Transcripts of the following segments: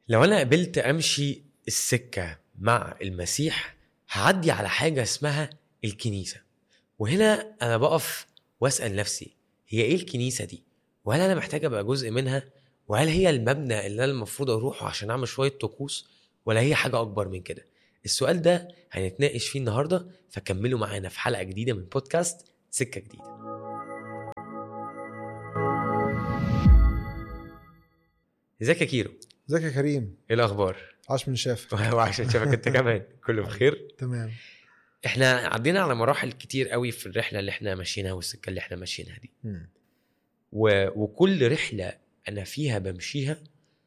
لو انا قبلت امشي السكه مع المسيح هعدي على حاجه اسمها الكنيسه وهنا انا بقف واسال نفسي هي ايه الكنيسه دي وهل انا محتاج ابقى جزء منها وهل هي المبنى اللي انا المفروض اروحه عشان اعمل شويه طقوس ولا هي حاجه اكبر من كده السؤال ده هنتناقش فيه النهارده فكملوا معانا في حلقه جديده من بودكاست سكه جديده ازيك يا كيرو ازيك يا كريم ايه الاخبار عاش من شافك وعشان شافك انت كمان كله بخير تمام احنا عدينا على مراحل كتير قوي في الرحله اللي احنا ماشيينها والسكه اللي احنا ماشيينها دي مم. و... وكل رحله انا فيها بمشيها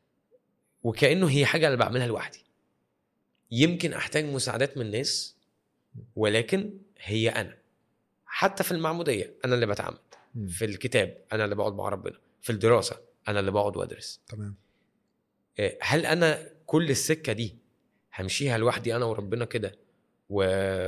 وكانه هي حاجه انا بعملها لوحدي يمكن احتاج مساعدات من الناس ولكن هي انا حتى في المعموديه انا اللي بتعمد مم. في الكتاب انا اللي بقعد مع ربنا في الدراسه انا اللي بقعد وادرس تمام آه، هل انا كل السكه دي همشيها لوحدي انا وربنا كده و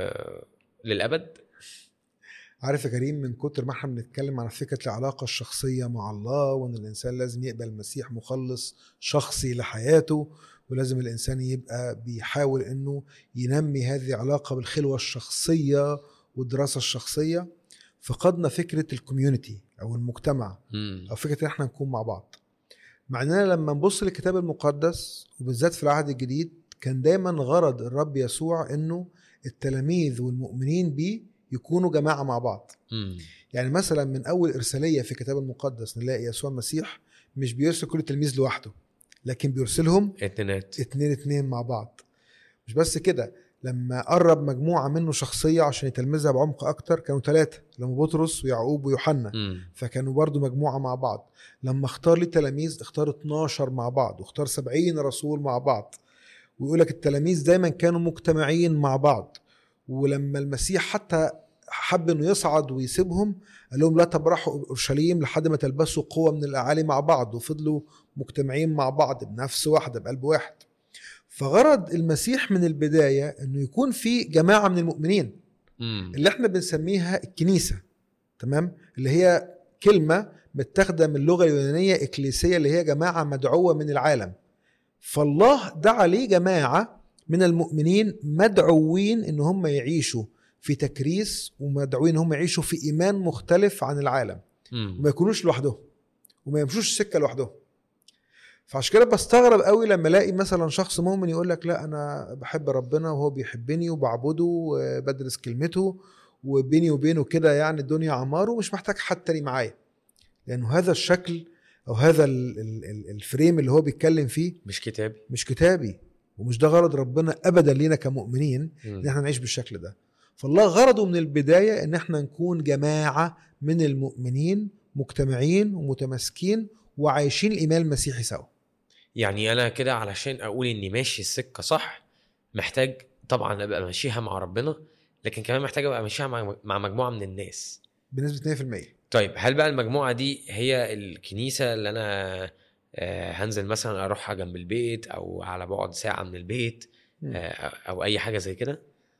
للابد عارف يا كريم من كتر ما احنا بنتكلم عن فكره العلاقه الشخصيه مع الله وان الانسان لازم يقبل المسيح مخلص شخصي لحياته ولازم الانسان يبقى بيحاول انه ينمي هذه العلاقه بالخلوه الشخصيه والدراسه الشخصيه فقدنا فكره الكوميونتي او المجتمع مم. او فكره ان احنا نكون مع بعض مع اننا لما نبص للكتاب المقدس وبالذات في العهد الجديد كان دايما غرض الرب يسوع انه التلاميذ والمؤمنين بيه يكونوا جماعه مع بعض مم. يعني مثلا من اول ارساليه في الكتاب المقدس نلاقي يسوع المسيح مش بيرسل كل تلميذ لوحده لكن بيرسلهم اتنينات اتنين اتنين مع بعض مش بس كده لما قرب مجموعه منه شخصيه عشان يتلمذها بعمق اكتر كانوا ثلاثه لما بطرس ويعقوب ويوحنا مم. فكانوا برضو مجموعة مع بعض لما اختار لي تلاميذ اختار 12 مع بعض واختار 70 رسول مع بعض ويقول لك التلاميذ دايما كانوا مجتمعين مع بعض ولما المسيح حتى حب انه يصعد ويسيبهم قال لهم لا تبرحوا اورشليم لحد ما تلبسوا قوه من الاعالي مع بعض وفضلوا مجتمعين مع بعض بنفس واحده بقلب واحد فغرض المسيح من البدايه انه يكون في جماعه من المؤمنين مم. اللي احنا بنسميها الكنيسه تمام اللي هي كلمه متاخده من اللغه اليونانيه اكليسيه اللي هي جماعه مدعوه من العالم فالله دعا ليه جماعه من المؤمنين مدعوين ان هم يعيشوا في تكريس ومدعوين ان هم يعيشوا في ايمان مختلف عن العالم مم. وما يكونوش لوحدهم وما يمشوش السكه لوحدهم فعشان كده بستغرب قوي لما الاقي مثلا شخص مؤمن يقول لك لا انا بحب ربنا وهو بيحبني وبعبده وبدرس كلمته وبيني وبينه كده يعني الدنيا عمار ومش محتاج حد تاني معايا لانه هذا الشكل او هذا ال- ال- ال- الفريم اللي هو بيتكلم فيه مش كتابي مش كتابي ومش ده غرض ربنا ابدا لينا كمؤمنين ان مم. احنا نعيش بالشكل ده فالله غرضه من البدايه ان احنا نكون جماعه من المؤمنين مجتمعين ومتماسكين وعايشين الايمان المسيحي سوا يعني انا كده علشان اقول اني ماشي السكه صح محتاج طبعا ابقى ماشيها مع ربنا لكن كمان محتاج ابقى ماشيها مع مع مجموعه من الناس بنسبه 2% طيب هل بقى المجموعه دي هي الكنيسه اللي انا آه، هنزل مثلا اروحها جنب البيت او على بعد ساعه من البيت مم. آه، او اي حاجه زي كده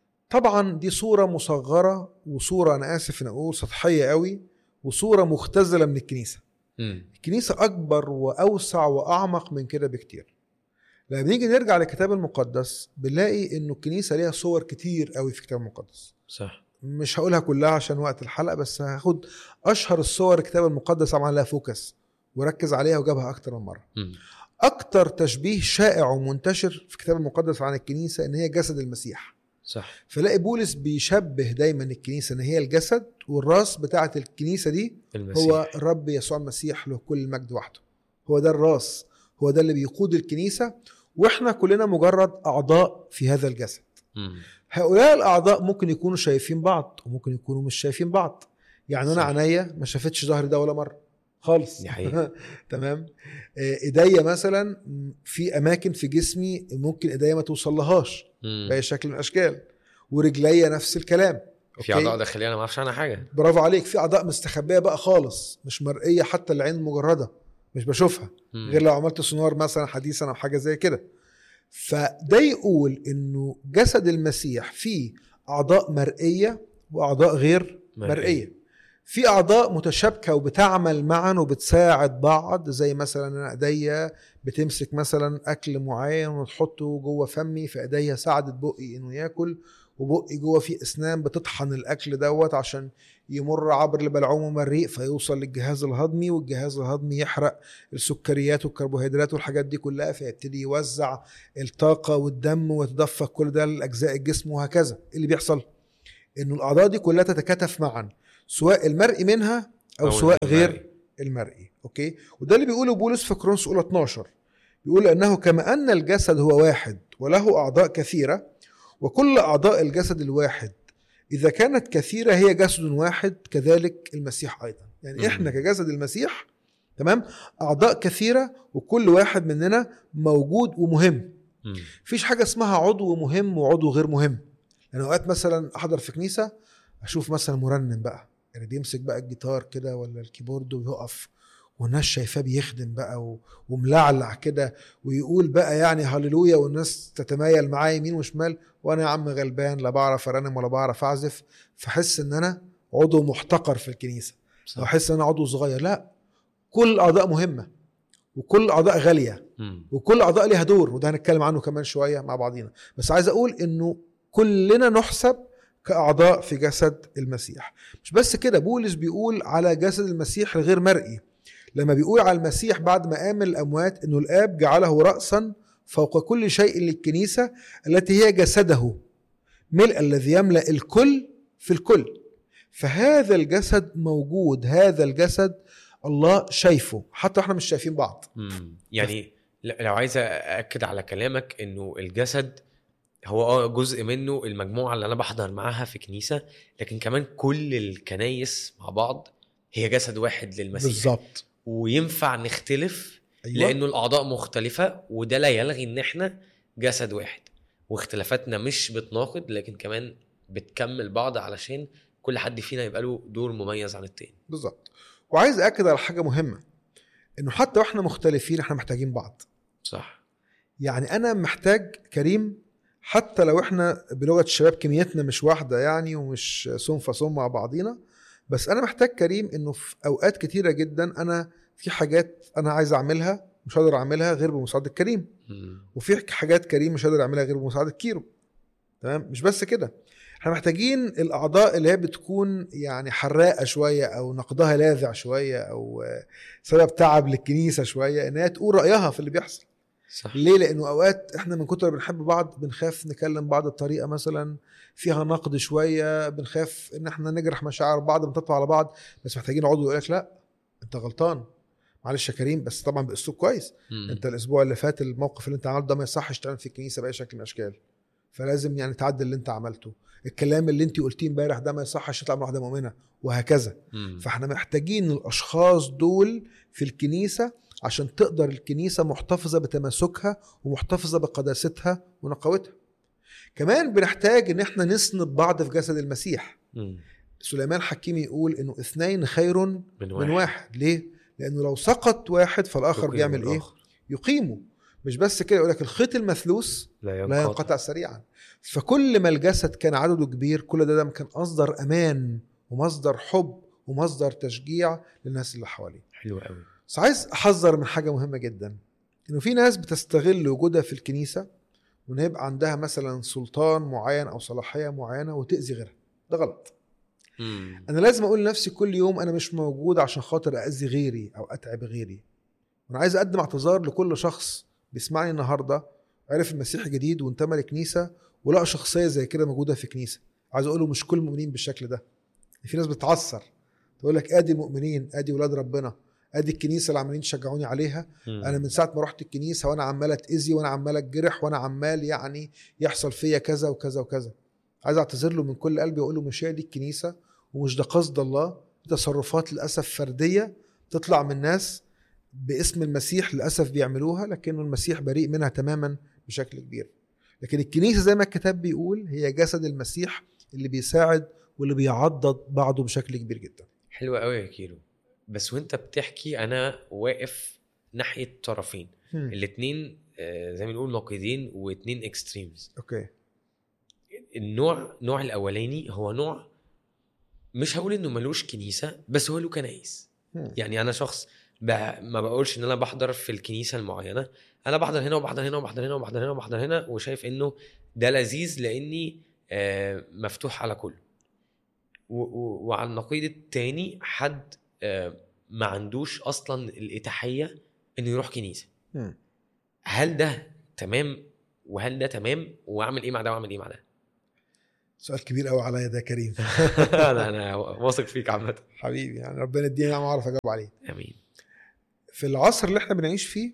طبعا دي صوره مصغره وصوره انا اسف ان اقول سطحيه قوي وصوره مختزله من الكنيسه مم. الكنيسه اكبر واوسع واعمق من كده بكتير لما بنيجي نرجع للكتاب المقدس بنلاقي انه الكنيسه ليها صور كتير قوي في الكتاب المقدس صح مش هقولها كلها عشان وقت الحلقه بس هاخد اشهر الصور الكتاب المقدس عمل لها فوكس وركز عليها وجابها اكتر من مره مم. اكتر تشبيه شائع ومنتشر في الكتاب المقدس عن الكنيسه ان هي جسد المسيح صح فلاقي بولس بيشبه دايما الكنيسه ان هي الجسد والراس بتاعه الكنيسه دي المسيح هو الرب يسوع المسيح له كل المجد وحده هو ده الراس هو ده اللي بيقود الكنيسه واحنا كلنا مجرد اعضاء في هذا الجسد مم. هؤلاء الاعضاء ممكن يكونوا شايفين بعض وممكن يكونوا مش شايفين بعض يعني انا صح. عينيا ما شافتش ظهري ده ولا مره خالص دي حقيقة. تمام آه، ايديا مثلا في اماكن في جسمي ممكن ايديا ما توصلهاش مم. باي شكل من الاشكال ورجليا نفس الكلام في أوكي؟ اعضاء داخليه انا ما اعرفش عنها حاجه برافو عليك في اعضاء مستخبيه بقى خالص مش مرئيه حتى العين المجرده مش بشوفها مم. غير لو عملت سونار مثلا حديثا او حاجه زي كده فده يقول انه جسد المسيح فيه اعضاء مرئيه واعضاء غير مرئية. مرئيه في اعضاء متشابكه وبتعمل معا وبتساعد بعض زي مثلا انا ايديا بتمسك مثلا اكل معين وتحطه جوه فمي فايديا ساعدت بقي انه ياكل وبقي جوه فيه اسنان بتطحن الاكل دوت عشان يمر عبر البلعوم والمريء فيوصل للجهاز الهضمي والجهاز الهضمي يحرق السكريات والكربوهيدرات والحاجات دي كلها فيبتدي يوزع الطاقه والدم ويتدفق كل ده لاجزاء الجسم وهكذا إيه اللي بيحصل انه الاعضاء دي كلها تتكاتف معا سواء المرئي منها او, أو سواء غير المرئي. المرئي اوكي وده اللي بيقوله بولس في كورنثوس اولى 12 بيقول انه كما ان الجسد هو واحد وله اعضاء كثيره وكل اعضاء الجسد الواحد اذا كانت كثيره هي جسد واحد كذلك المسيح ايضا يعني مم. احنا كجسد المسيح تمام اعضاء كثيره وكل واحد مننا موجود ومهم مم. مفيش حاجه اسمها عضو مهم وعضو غير مهم يعني اوقات مثلا احضر في كنيسه اشوف مثلا مرنم بقى يعني بيمسك بقى الجيتار كده ولا الكيبورد ويقف والناس شايفاه بيخدم بقى و- وملعلع كده ويقول بقى يعني هللويا والناس تتمايل معاه يمين وشمال وانا يا عم غلبان لا بعرف ارنم ولا بعرف اعزف فاحس ان انا عضو محتقر في الكنيسه صح. او احس ان انا عضو صغير لا كل الاعضاء مهمه وكل الاعضاء غاليه مم. وكل اعضاء ليها دور وده هنتكلم عنه كمان شويه مع بعضينا بس عايز اقول انه كلنا نحسب كاعضاء في جسد المسيح مش بس كده بولس بيقول على جسد المسيح الغير مرئي لما بيقول على المسيح بعد ما قام من الاموات انه الاب جعله راسا فوق كل شيء للكنيسه التي هي جسده ملء الذي يملا الكل في الكل فهذا الجسد موجود هذا الجسد الله شايفه حتى احنا مش شايفين بعض مم. يعني ل- لو عايز ااكد على كلامك انه الجسد هو اه جزء منه المجموعه اللي انا بحضر معاها في كنيسه لكن كمان كل الكنايس مع بعض هي جسد واحد للمسيح بالظبط وينفع نختلف أيوة. لانه الاعضاء مختلفه وده لا يلغي ان احنا جسد واحد واختلافاتنا مش بتناقض لكن كمان بتكمل بعض علشان كل حد فينا يبقى له دور مميز عن التاني بالظبط وعايز اكد على حاجه مهمه انه حتى واحنا مختلفين احنا محتاجين بعض صح يعني انا محتاج كريم حتى لو احنا بلغه الشباب كميتنا مش واحده يعني ومش صم فصم مع بعضينا بس انا محتاج كريم انه في اوقات كتيره جدا انا في حاجات انا عايز اعملها مش هقدر اعملها غير بمساعده كريم مم. وفي حاجات كريم مش هقدر اعملها غير بمساعده كيرو تمام مش بس كده احنا محتاجين الاعضاء اللي هي بتكون يعني حراقه شويه او نقدها لاذع شويه او آه، سبب تعب للكنيسه شويه ان هي تقول رايها في اللي بيحصل صح ليه لانه اوقات احنا من كتر ما بنحب بعض بنخاف نكلم بعض بطريقه مثلا فيها نقد شويه بنخاف ان احنا نجرح مشاعر بعض بنطبطب على بعض بس محتاجين عضو يقول لك لا انت غلطان معلش يا كريم بس طبعا باسلوب كويس مم. انت الاسبوع اللي فات الموقف اللي انت عملته ده ما يصحش تعمل في الكنيسه باي شكل من الاشكال فلازم يعني تعدل اللي انت عملته الكلام اللي انت قلتيه امبارح ده ما يصحش يطلع من واحده مؤمنه وهكذا مم. فاحنا محتاجين الاشخاص دول في الكنيسه عشان تقدر الكنيسه محتفظه بتماسكها ومحتفظه بقداستها ونقاوتها كمان بنحتاج ان احنا نسند بعض في جسد المسيح مم. سليمان حكيم يقول انه اثنين خير من من واحد, واحد ليه لانه لو سقط واحد فالاخر يقيم بيعمل ايه الآخر. يقيمه مش بس كده يقول لك الخيط المثلوث لا ينقطع, لا ينقطع سريعا فكل ما الجسد كان عدده كبير كل ده, ده كان مصدر امان ومصدر حب ومصدر تشجيع للناس اللي حواليه حلو قوي بس عايز احذر من حاجه مهمه جدا انه في ناس بتستغل وجودها في الكنيسه وان يبقى عندها مثلا سلطان معين او صلاحيه معينه وتاذي غيرها ده غلط مم. انا لازم اقول لنفسي كل يوم انا مش موجود عشان خاطر اذي غيري او اتعب غيري وانا عايز اقدم اعتذار لكل شخص بيسمعني النهارده عرف المسيح جديد وانتمى لكنيسه ولقى شخصيه زي كده موجوده في كنيسه عايز اقول له مش كل المؤمنين بالشكل ده في ناس بتعثر تقول لك ادي المؤمنين ادي ولاد ربنا ادي الكنيسه اللي عمالين تشجعوني عليها مم. انا من ساعه ما رحت الكنيسه وانا عمال اتاذي وانا عمال اتجرح وانا عمال يعني يحصل فيا كذا وكذا وكذا عايز اعتذر له من كل قلبي واقول له مش هي دي الكنيسه ومش ده قصد الله دي تصرفات للاسف فرديه تطلع من ناس باسم المسيح للاسف بيعملوها لكن المسيح بريء منها تماما بشكل كبير لكن الكنيسه زي ما الكتاب بيقول هي جسد المسيح اللي بيساعد واللي بيعضد بعضه بشكل كبير جدا حلو قوي يا كيلو بس وانت بتحكي انا واقف ناحيه طرفين هم. الاتنين آه، زي ما نقول نقيضين واتنين اكستريمز اوكي النوع النوع الاولاني هو نوع مش هقول انه ملوش كنيسه بس هو له كنايس مم. يعني انا شخص ب... ما بقولش ان انا بحضر في الكنيسه المعينه انا بحضر هنا وبحضر هنا وبحضر هنا وبحضر هنا وبحضر هنا وشايف انه ده لذيذ لاني آه، مفتوح على كله و... و... وعلى النقيض التاني حد آه، ما عندوش اصلا الاتاحيه انه يروح كنيسه مم. هل ده تمام وهل ده تمام واعمل ايه مع ده واعمل ايه مع ده سؤال كبير قوي عليا ده يا كريم انا انا واثق فيك عامه حبيبي يعني ربنا يديني نعمه اعرف اجاوب عليه امين في العصر اللي احنا بنعيش فيه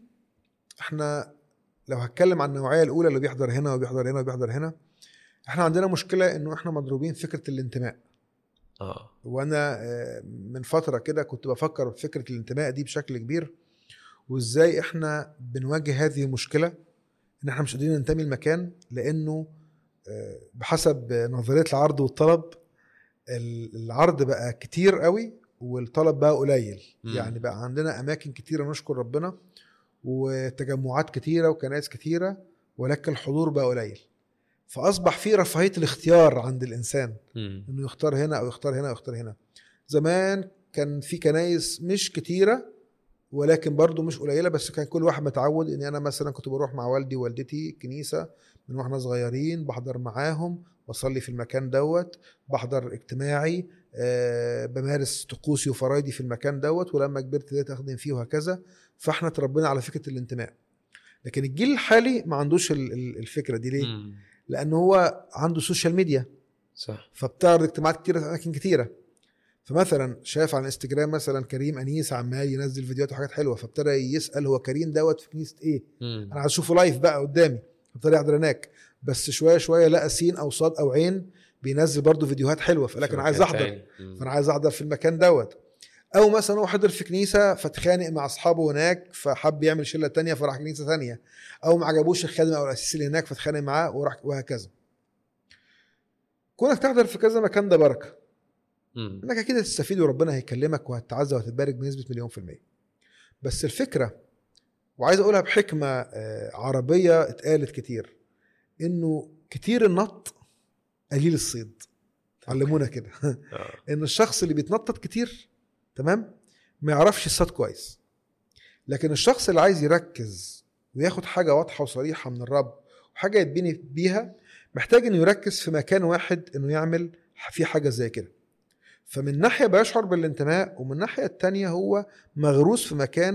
احنا لو هتكلم عن النوعيه الاولى اللي بيحضر هنا وبيحضر هنا وبيحضر هنا احنا عندنا مشكله انه احنا مضروبين فكره الانتماء اه وانا آه، من فتره كده كنت بفكر بفكره الانتماء دي بشكل كبير وازاي احنا بنواجه هذه المشكله ان احنا مش قادرين ننتمي المكان لانه آه، بحسب نظريه العرض والطلب ال- العرض بقى كتير قوي والطلب بقى قليل مم. يعني بقى عندنا اماكن كتيره نشكر ربنا وتجمعات كتيره وكنائس كتيره ولكن الحضور بقى قليل فاصبح في رفاهيه الاختيار عند الانسان مم. انه يختار هنا او يختار هنا او يختار هنا زمان كان في كنايس مش كتيره ولكن برضو مش قليله بس كان كل واحد متعود ان انا مثلا كنت بروح مع والدي ووالدتي كنيسه من واحنا صغيرين بحضر معاهم بصلي في المكان دوت بحضر اجتماعي آه بمارس طقوسي وفرايدي في المكان دوت ولما كبرت ابتديت اخدم فيه وهكذا فاحنا اتربينا على فكره الانتماء لكن الجيل الحالي ما عندوش ال- ال- الفكره دي ليه؟ مم. لان هو عنده سوشيال ميديا صح فبتعرض اجتماعات كتيره في اماكن كتيره فمثلا شاف على الانستجرام مثلا كريم انيس عمال ينزل فيديوهات وحاجات حلوه فابتدى يسال هو كريم دوت في كنيسه ايه؟ مم. انا عايز اشوفه لايف بقى قدامي فابتدى يحضر هناك بس شويه شويه لقى سين او صاد او عين بينزل برضه فيديوهات حلوه فقال لك في انا عايز مكان احضر تاني. مم. فانا عايز احضر في المكان دوت او مثلا هو حضر في كنيسه فاتخانق مع اصحابه هناك فحب يعمل شله تانية فراح كنيسه تانية او ما عجبوش الخادم او الاسيس اللي هناك فاتخانق معاه وراح وهكذا كونك تحضر في كذا مكان ده بركه مم. انك اكيد هتستفيد وربنا هيكلمك وهتتعزى وهتتبارك بنسبه مليون في الميه بس الفكره وعايز اقولها بحكمه آه، عربيه اتقالت كتير انه كتير النط قليل الصيد علمونا كده آه. ان الشخص اللي بيتنطط كتير تمام ما يعرفش يصطاد كويس لكن الشخص اللي عايز يركز وياخد حاجه واضحه وصريحه من الرب وحاجه يتبني بيها محتاج انه يركز في مكان واحد انه يعمل فيه حاجه زي كده فمن ناحيه بيشعر بالانتماء ومن الناحيه التانية هو مغروس في مكان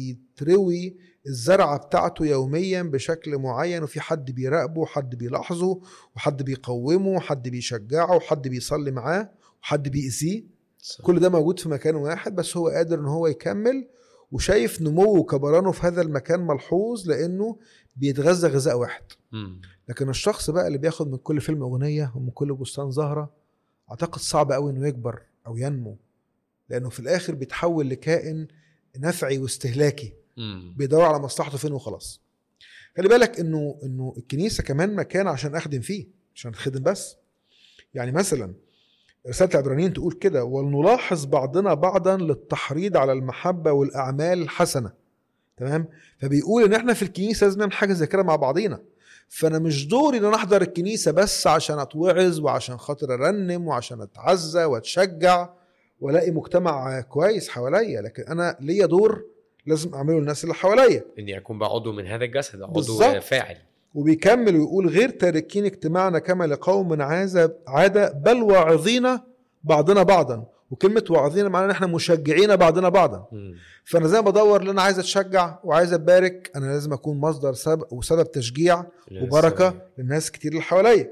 فبيتروي الزرعه بتاعته يوميا بشكل معين وفي حد بيراقبه وحد بيلاحظه وحد بيقومه وحد بيشجعه وحد بيصلي معاه وحد بيأذيه صح. كل ده موجود في مكان واحد بس هو قادر ان هو يكمل وشايف نموه وكبرانه في هذا المكان ملحوظ لانه بيتغذى غذاء واحد مم. لكن الشخص بقى اللي بياخد من كل فيلم اغنيه ومن كل بستان زهره اعتقد صعب قوي انه يكبر او ينمو لانه في الاخر بيتحول لكائن نفعي واستهلاكي مم. بيدور على مصلحته فين وخلاص خلي بالك انه انه الكنيسه كمان مكان عشان اخدم فيه عشان اخدم بس يعني مثلا رساله العبرانيين تقول كده ولنلاحظ بعضنا بعضا للتحريض على المحبه والاعمال الحسنه تمام فبيقول ان احنا في الكنيسه لازم نعمل حاجه زي كده مع بعضينا فانا مش دوري ان انا احضر الكنيسه بس عشان اتوعظ وعشان خاطر ارنم وعشان اتعزى واتشجع والاقي مجتمع كويس حواليا لكن انا ليا دور لازم اعمله للناس اللي حواليا اني اكون بقى عضو من هذا الجسد عضو بالظبط. فاعل وبيكمل ويقول غير تاركين اجتماعنا كما لقوم عازة عادة بل واعظين بعضنا بعضا وكلمة واعظين معناها ان احنا مشجعين بعضنا بعضا مم. فانا زي ما بدور ان انا عايز اتشجع وعايز اتبارك انا لازم اكون مصدر سبب وسبب تشجيع وبركه للناس كتير اللي حواليا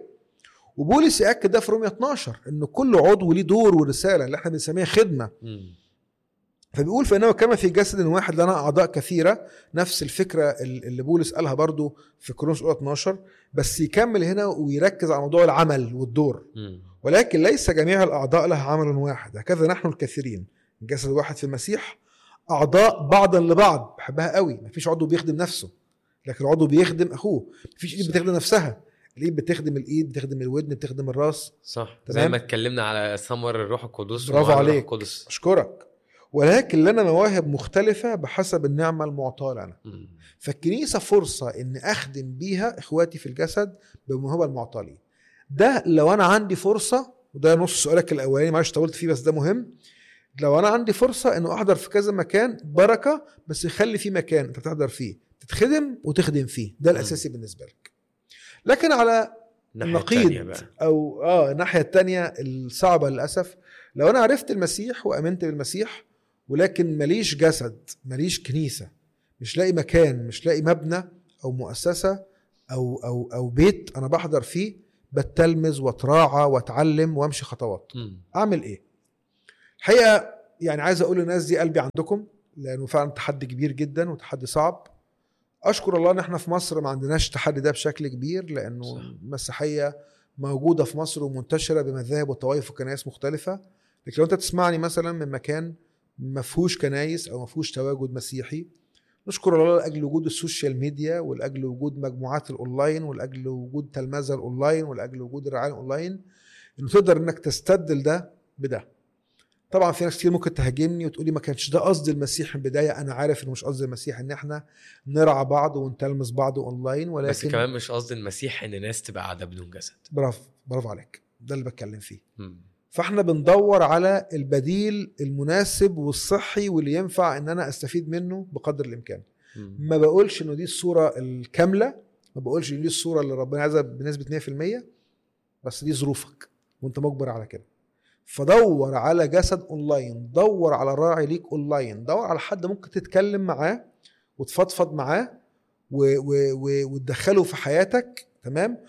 وبولس ياكد ده في رومية 12 ان كل عضو ليه دور ورساله اللي احنا بنسميها خدمه مم. فبيقول فانه كما في جسد واحد لنا اعضاء كثيره نفس الفكره اللي بولس قالها برضو في كورنثوس الاولى 12 بس يكمل هنا ويركز على موضوع العمل والدور مم. ولكن ليس جميع الاعضاء لها عمل واحد هكذا نحن الكثيرين جسد واحد في المسيح اعضاء بعضا لبعض بحبها قوي مفيش عضو بيخدم نفسه لكن العضو بيخدم اخوه مفيش ايد بتخدم نفسها الايد بتخدم الايد بتخدم الودن بتخدم الراس صح تمام. زي ما اتكلمنا على ثمر الروح القدس برافو ومعاد الروح عليك. القدس اشكرك ولكن لنا مواهب مختلفة بحسب النعمة المعطاة لنا مم. فالكنيسة فرصة ان اخدم بيها اخواتي في الجسد بالموهبة المعطاة لي ده لو انا عندي فرصة وده نص سؤالك الاولاني معلش طولت فيه بس ده مهم لو انا عندي فرصه انه احضر في كذا مكان بركه بس يخلي في مكان انت تحضر فيه تتخدم وتخدم فيه ده مم. الاساسي بالنسبه لك لكن على الناحية التانية النقيض بقى او اه الناحيه الثانيه الصعبه للاسف لو انا عرفت المسيح وامنت بالمسيح ولكن ماليش جسد ماليش كنيسه مش لاقي مكان مش لاقي مبنى او مؤسسه او او او بيت انا بحضر فيه بتلمذ واتراعى واتعلم وامشي خطوات مم. اعمل ايه الحقيقه يعني عايز اقول للناس دي قلبي عندكم لانه فعلا تحدي كبير جدا وتحدي صعب اشكر الله ان احنا في مصر ما عندناش التحدي ده بشكل كبير لانه صح. المسيحيه موجوده في مصر ومنتشره بمذاهب وطوائف وكنائس مختلفه لكن لو انت تسمعني مثلا من مكان ما فيهوش كنايس او ما فيهوش تواجد مسيحي نشكر الله لاجل وجود السوشيال ميديا ولاجل وجود مجموعات الاونلاين ولاجل وجود تلمذه الاونلاين ولاجل وجود الرعايه الاونلاين انه تقدر انك تستبدل ده بده طبعا في ناس كتير ممكن تهاجمني وتقولي ما كانش ده قصد المسيح من البدايه انا عارف انه مش قصد المسيح ان احنا نرعى بعض ونتلمس بعض اونلاين ولكن بس كمان مش قصد المسيح ان الناس تبقى قاعده بدون جسد برافو برافو عليك ده اللي بتكلم فيه مم. فاحنا بندور على البديل المناسب والصحي واللي ينفع ان انا استفيد منه بقدر الامكان مم. ما بقولش انه دي الصوره الكامله ما بقولش ان دي الصوره اللي ربنا عايزها بنسبه 100% بس دي ظروفك وانت مجبر على كده فدور على جسد اونلاين دور على راعي ليك اونلاين دور على حد ممكن تتكلم معاه وتفضفض معاه و- و- و- وتدخله في حياتك تمام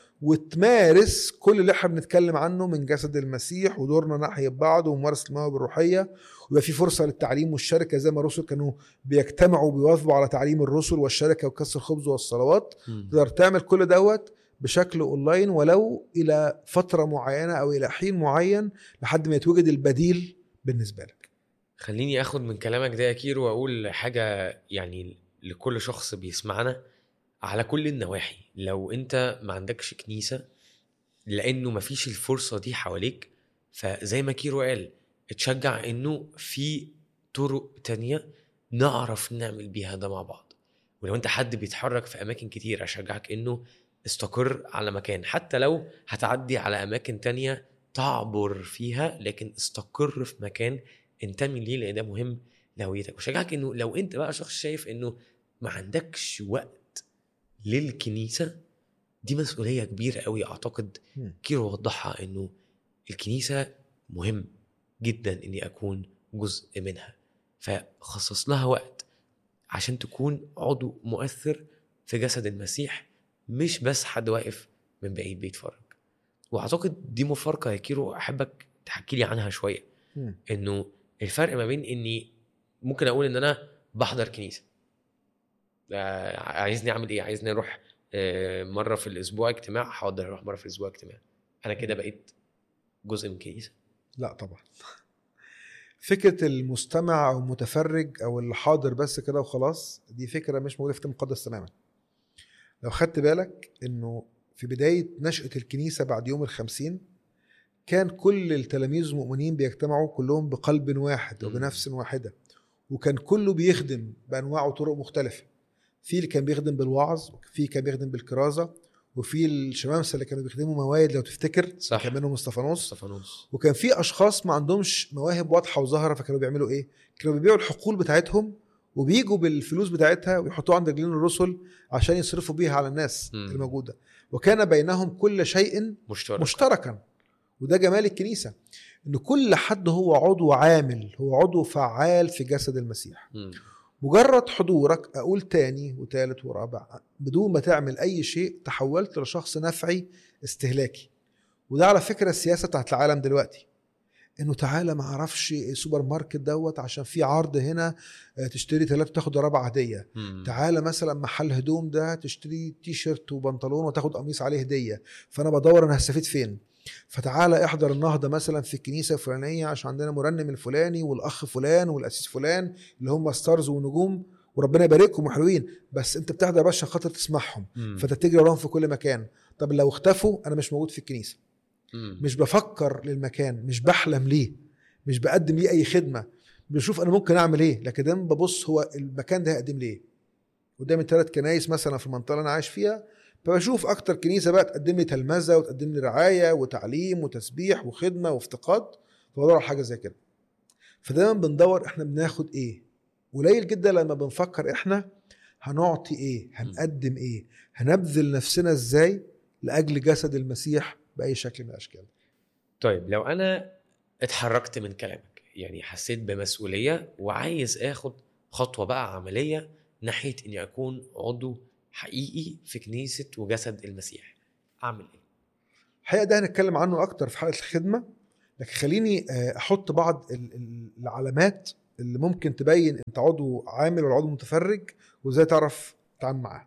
وتمارس كل اللي احنا بنتكلم عنه من جسد المسيح ودورنا ناحيه بعض وممارسه المواهب الروحيه ويبقى في فرصه للتعليم والشركه زي ما الرسل كانوا بيجتمعوا وبيواظبوا على تعليم الرسل والشركه وكسر الخبز والصلوات مم. تقدر تعمل كل دوت بشكل اونلاين ولو الى فتره معينه او الى حين معين لحد ما يتوجد البديل بالنسبه لك خليني اخد من كلامك ده يا كيرو واقول حاجه يعني لكل شخص بيسمعنا على كل النواحي لو انت ما عندكش كنيسه لانه ما فيش الفرصه دي حواليك فزي ما كيرو قال اتشجع انه في طرق تانية نعرف نعمل بيها ده مع بعض ولو انت حد بيتحرك في اماكن كتير اشجعك انه استقر على مكان حتى لو هتعدي على اماكن تانية تعبر فيها لكن استقر في مكان انتمي ليه لان ده مهم لهويتك وشجعك انه لو انت بقى شخص شايف انه ما عندكش وقت للكنيسه دي مسؤوليه كبيره قوي اعتقد مم. كيرو وضحها انه الكنيسه مهم جدا اني اكون جزء منها فخصص لها وقت عشان تكون عضو مؤثر في جسد المسيح مش بس حد واقف من بعيد بيتفرج واعتقد دي مفارقه يا كيرو احبك تحكي لي عنها شويه مم. انه الفرق ما بين اني ممكن اقول ان انا بحضر كنيسه آه، عايزني اعمل ايه عايزني اروح آه، مره في الاسبوع اجتماع حاضر اروح مره في الاسبوع اجتماع انا كده بقيت جزء من كنيسه لا طبعا فكرة المستمع أو المتفرج أو اللي حاضر بس كده وخلاص دي فكرة مش موجودة في الكتاب المقدس تماما لو خدت بالك إنه في بداية نشأة الكنيسة بعد يوم الخمسين كان كل التلاميذ المؤمنين بيجتمعوا كلهم بقلب واحد مم. وبنفس واحدة وكان كله بيخدم بأنواع وطرق مختلفة في اللي كان بيخدم بالوعظ وفي كان بيخدم بالكرازة وفي الشمامسة اللي كانوا بيخدموا مواد لو تفتكر صح. كان منهم استفانوس استفانوس وكان في اشخاص ما عندهمش مواهب واضحه وظاهره فكانوا بيعملوا ايه؟ كانوا بيبيعوا الحقول بتاعتهم وبيجوا بالفلوس بتاعتها ويحطوها عند رجلين الرسل عشان يصرفوا بيها على الناس مم. الموجوده وكان بينهم كل شيء مشترك مشتركا وده جمال الكنيسه ان كل حد هو عضو عامل هو عضو فعال في جسد المسيح مم. مجرد حضورك اقول تاني وتالت ورابع بدون ما تعمل اي شيء تحولت لشخص نفعي استهلاكي وده على فكره السياسه بتاعت العالم دلوقتي انه تعالى ما اعرفش السوبر ماركت دوت عشان في عرض هنا آه، تشتري ثلاثه تاخد رابعه هديه مم. تعالى مثلا محل هدوم ده تشتري تي شيرت وبنطلون وتاخد قميص عليه هديه فانا بدور انا هستفيد فين فتعالى احضر النهضه مثلا في الكنيسه الفلانيه عشان عندنا مرنم الفلاني والاخ فلان والاسيس فلان اللي هم ستارز ونجوم وربنا يباركهم وحلوين بس انت بتحضر بس عشان خاطر تسمعهم مم. فانت بتجري وراهم في كل مكان طب لو اختفوا انا مش موجود في الكنيسه مم. مش بفكر للمكان مش بحلم ليه مش بقدم ليه اي خدمه بشوف انا ممكن اعمل ايه لكن دايما ببص هو المكان ده هيقدم لي ايه قدامي ثلاث كنايس مثلا في المنطقه اللي انا عايش فيها فبشوف اكتر كنيسه بقى تقدم لي تلمذه وتقدم لي رعايه وتعليم وتسبيح وخدمه وافتقاد فبدور على حاجه زي كده فدايما بندور احنا بناخد ايه قليل جدا لما بنفكر احنا هنعطي ايه هنقدم ايه هنبذل نفسنا ازاي لاجل جسد المسيح باي شكل من الاشكال طيب لو انا اتحركت من كلامك يعني حسيت بمسؤوليه وعايز اخد خطوه بقى عمليه ناحيه اني اكون عضو حقيقي في كنيسه وجسد المسيح اعمل ايه الحقيقه ده هنتكلم عنه اكتر في حلقه الخدمه لكن خليني آه، احط بعض ال- ال- العلامات اللي ممكن تبين انت عضو عامل ولا عضو متفرج وازاي تعرف تتعامل معاه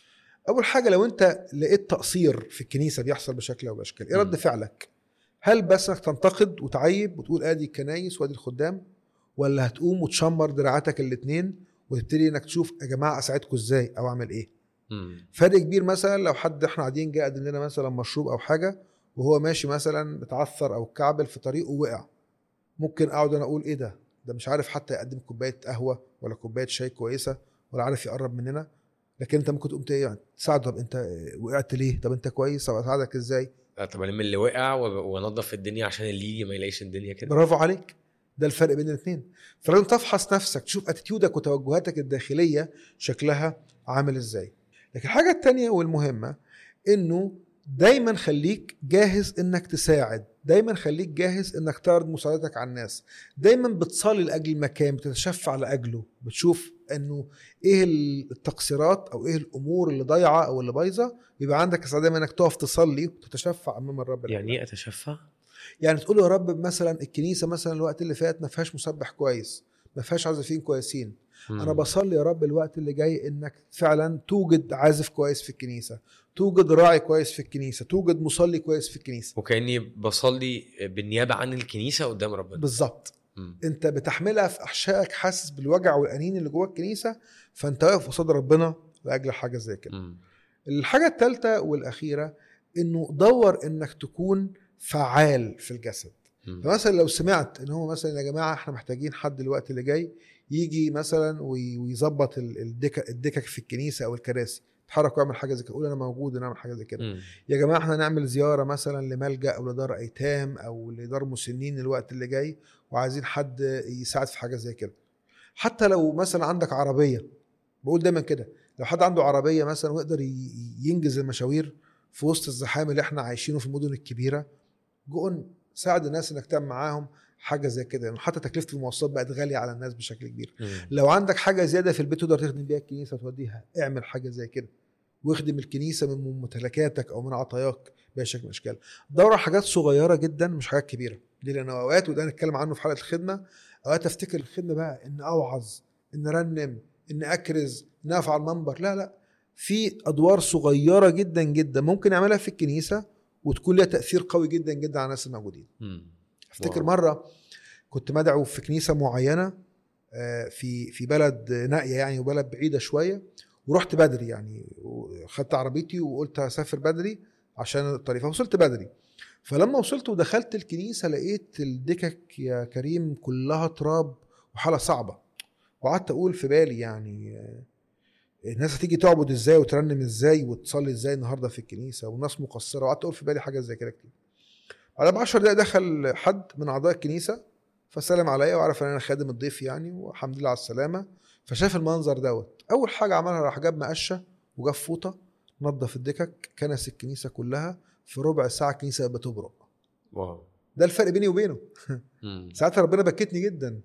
اول حاجه لو انت لقيت تقصير في الكنيسه بيحصل بشكل او باشكال ايه مم. رد فعلك هل بس انك تنتقد وتعيب وتقول ادي الكنايس وادي الخدام ولا هتقوم وتشمر دراعاتك الاثنين وتبتدي انك تشوف يا جماعه اساعدكم ازاي او اعمل ايه مم. فرق كبير مثلا لو حد احنا قاعدين جه قدم لنا مثلا مشروب او حاجه وهو ماشي مثلا اتعثر او اتكعبل في طريقه ووقع ممكن اقعد انا اقول ايه ده ده مش عارف حتى يقدم كوبايه قهوه ولا كوبايه شاي كويسه ولا عارف يقرب مننا لكن انت ممكن تقوم ت- يعني تساعده طب انت وقعت ليه طب انت كويس طب اساعدك ازاي آه، طب الم اللي وقع وب- وانضف الدنيا عشان اللي يجي ما يلاقيش الدنيا كده برافو عليك ده الفرق بين الاثنين فلازم تفحص نفسك تشوف اتيتيودك وتوجهاتك الداخليه شكلها عامل ازاي لكن الحاجه التانية والمهمه انه دايما خليك جاهز انك تساعد دايما خليك جاهز انك تعرض مساعدتك على الناس دايما بتصلي لاجل مكان بتتشفع لاجله بتشوف انه ايه التقصيرات او ايه الامور اللي ضايعه او اللي بايظه يبقى عندك استعداد انك تقف تصلي وتتشفع امام الرب يعني ايه اتشفع يعني تقول يا رب مثلا الكنيسه مثلا الوقت اللي فات ما فيهاش مسبح كويس ما فيهاش عازفين كويسين انا مم. بصلي يا رب الوقت اللي جاي انك فعلا توجد عازف كويس في الكنيسه توجد راعي كويس في الكنيسه توجد مصلي كويس في الكنيسه وكاني بصلي بالنيابه عن الكنيسه قدام ربنا بالظبط مم. انت بتحملها في احشائك حاسس بالوجع والانين اللي جوه الكنيسه فانت واقف قصاد ربنا لاجل حاجه زي كده مم. الحاجه الثالثه والاخيره انه دور انك تكون فعال في الجسد مم. فمثلا لو سمعت ان هو مثلا يا جماعه احنا محتاجين حد الوقت اللي جاي يجي مثلا وي- ويظبط ال- الدكك الدكك في الكنيسه او الكراسي اتحرك واعمل حاجه زي كده قول انا موجود نعمل حاجه زي كده مم. يا جماعه احنا نعمل زياره مثلا لملجا او لدار ايتام او لدار مسنين الوقت اللي جاي وعايزين حد يساعد في حاجه زي كده حتى لو مثلا عندك عربيه بقول دايما كده لو حد عنده عربيه مثلا ويقدر ي- ينجز المشاوير في وسط الزحام اللي احنا عايشينه في المدن الكبيره جون ساعد الناس انك تعمل معاهم حاجه زي كده يعني حتى تكلفه المواصلات بقت غاليه على الناس بشكل كبير مم. لو عندك حاجه زياده في البيت تقدر تخدم بيها الكنيسه وتوديها اعمل حاجه زي كده واخدم الكنيسه من ممتلكاتك او من عطاياك باي شكل من الاشكال دور على حاجات صغيره جدا مش حاجات كبيره دي لان اوقات وده هنتكلم عنه في حلقه الخدمه اوقات افتكر الخدمه بقى ان اوعظ ان ارنم ان اكرز ان اقف على المنبر لا لا في ادوار صغيره جدا جدا ممكن اعملها في الكنيسه وتكون لها تاثير قوي جدا جدا على الناس الموجودين مم. افتكر واو. مره كنت مدعو في كنيسه معينه آه، في في بلد نائيه يعني وبلد بعيده شويه ورحت بدري يعني خدت عربيتي وقلت هسافر بدري عشان الطريق فوصلت بدري فلما وصلت ودخلت الكنيسه لقيت الدكك يا كريم كلها تراب وحاله صعبه وقعدت اقول في بالي يعني آه، الناس هتيجي تعبد ازاي وترنم ازاي وتصلي ازاي النهارده في الكنيسه والناس مقصره وقعدت اقول في بالي حاجه زي كده كتير على ب 10 دقايق دخل حد من اعضاء الكنيسه فسلم عليا وعرف ان انا خادم الضيف يعني والحمد لله على السلامه فشاف المنظر دوت اول حاجه عملها راح جاب مقشه وجاب فوطه نظف الدكك كنس الكنيسه كلها في ربع ساعه الكنيسه بقت بتبرق واو ده الفرق بيني وبينه مم. ساعتها ربنا بكتني جدا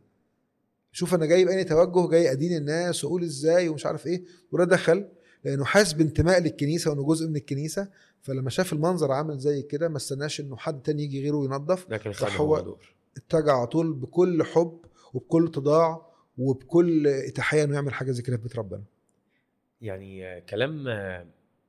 شوف انا جاي بأني توجه جاي ادين الناس واقول ازاي ومش عارف ايه وده دخل لانه حاسس بانتماء للكنيسه وانه جزء من الكنيسه فلما شاف المنظر عامل زي كده ما استناش انه حد تاني يجي غيره ينظف لكن راح خد هو- هو دور اتجه على طول بكل حب وبكل تضاع وبكل اتاحيه انه يعمل حاجه زي كده في بيت ربنا يعني آه، كلام آه،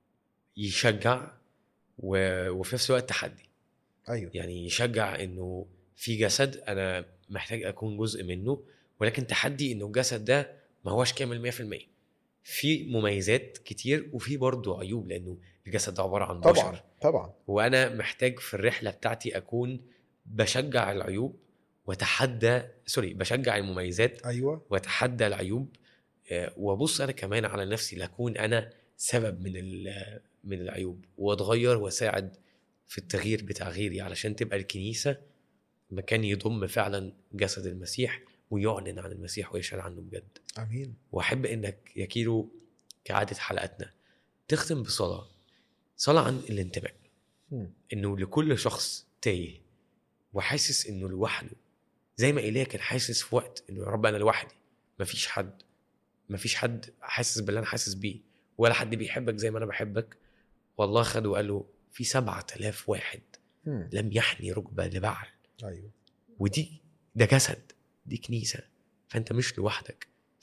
يشجع و- وفي نفس الوقت تحدي ايوه يعني يشجع انه في جسد انا محتاج اكون جزء منه ولكن تحدي انه الجسد ده ما هوش كامل 100% في مميزات كتير وفي برضه عيوب لانه الجسد ده عباره عن طبعا بشر طبعا وانا محتاج في الرحله بتاعتي اكون بشجع العيوب واتحدى سوري بشجع المميزات ايوه واتحدى العيوب آه، وابص انا كمان على نفسي لاكون انا سبب من ال- من العيوب واتغير واساعد في التغيير بتاع غيري علشان تبقى الكنيسه مكان يضم فعلا جسد المسيح ويعلن عن المسيح ويشهد عنه بجد امين واحب انك يا كيرو كعاده حلقاتنا تختم بصلاه صلاه عن الانتماء مم. انه لكل شخص تايه وحاسس انه لوحده زي ما ايليا كان حاسس في وقت انه يا رب انا لوحدي مفيش حد مفيش حد حاسس باللي انا حاسس بيه ولا حد بيحبك زي ما انا بحبك والله خده وقال له في سبعة آلاف واحد مم. لم يحني ركبة لبعل ايوه ودي ده جسد دي كنيسة فانت مش لوحدك